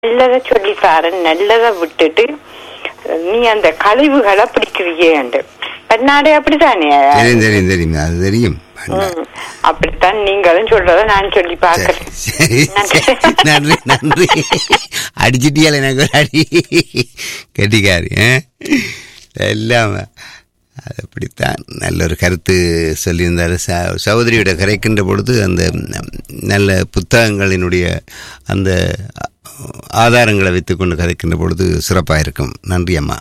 நல்லதை சொல்லித்தாரு நல்லதை விட்டுட்டு நீ அந்த கழிவுகளை பிடிக்கிறியேண்டு பன்னாடே அப்படித்தானே தெரியும் தெரியும் தெரியும் அது தெரியும் ம், அப்படித்தான் நீங்களும் சொல்றத நான் சொல்லி பாக்குறேன் சரி, சரி. நன்றி நன்றி அடிச்சிட்டியால எனக்கு ஒரு அடி கெட்டிக்காரி ஆ? எல்லாம் அது அப்படித்தான் நல்ல ஒரு கருத்து சொல்லியிருந்தார் ச சகோதரியோட கரைக்கின்ற பொழுது அந்த ம், நல்ல புத்தகங்களினுடைய அந்த ஆதாரங்களை வைத்துக்கொண்டு கதைக்கின்ற பொழுது சிறப்பாக இருக்கும் நன்றி அம்மா